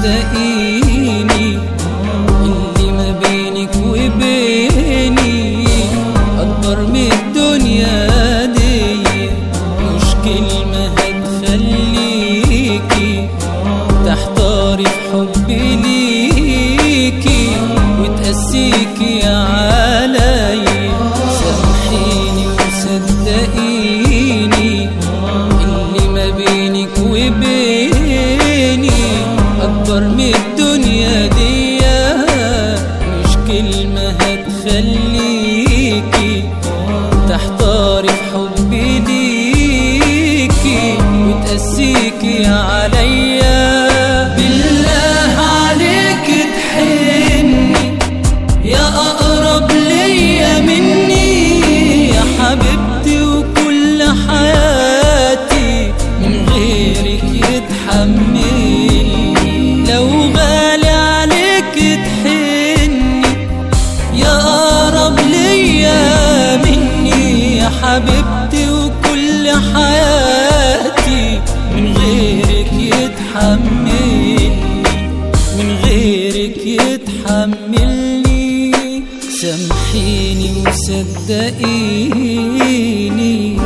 وصدقيني اللي ما بينك وبيني أكبر من الدنيا دي مش كلمة هتخليكي تحتاري في حبي ليكي وتقسيكي عليا سامحيني وصدقيني اللي ما بينك وبيني أكبر من الدنيا دي مش كلمة هتخليكي تحتاري في حبي ليكي وتقسيكي عليا بالله عليك تحني يا أقرب ليا مني يا حبيبتي وكل حياتي من غيرك يتحملني لو غالي عليك تحني يا أقرب ليا مني يا حبيبتي وكل حياتي من غيرك يتحملني من غيرك يتحملني سامحيني وصدقيني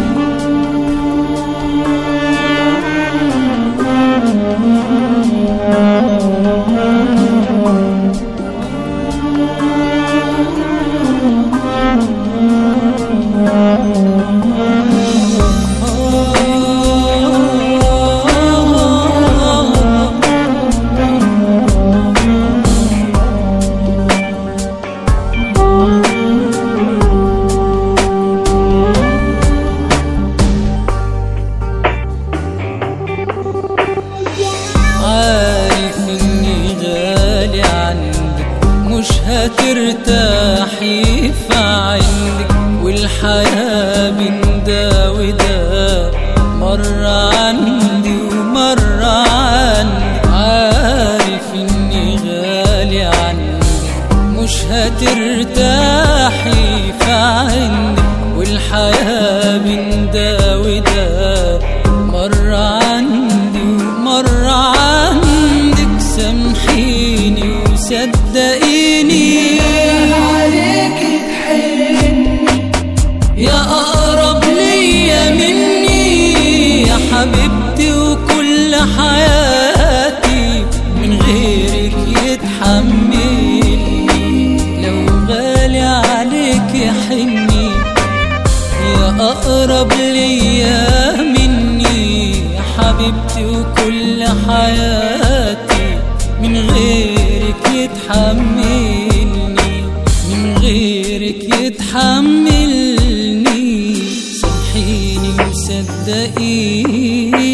عارف اني غالي عندك مش هترتاحي في عندك والحياة بين ده وده مرة عندي ومرة عندك عارف اني غالي عندك مش هترتاحي في عندك والحياة بين ده وده مرة عندي ومرة عندك سامحيني وصدقيني عليك تحن يا أقرب ليا مني يا حبيبتي وكل حياتي من غيرك يتحملني لو غالي عليك حني يا أقرب ليا مني يا حبيبتي وكل حياتي من غيرك يتحملني من غيرك يتحملني سامحيني وصدقيني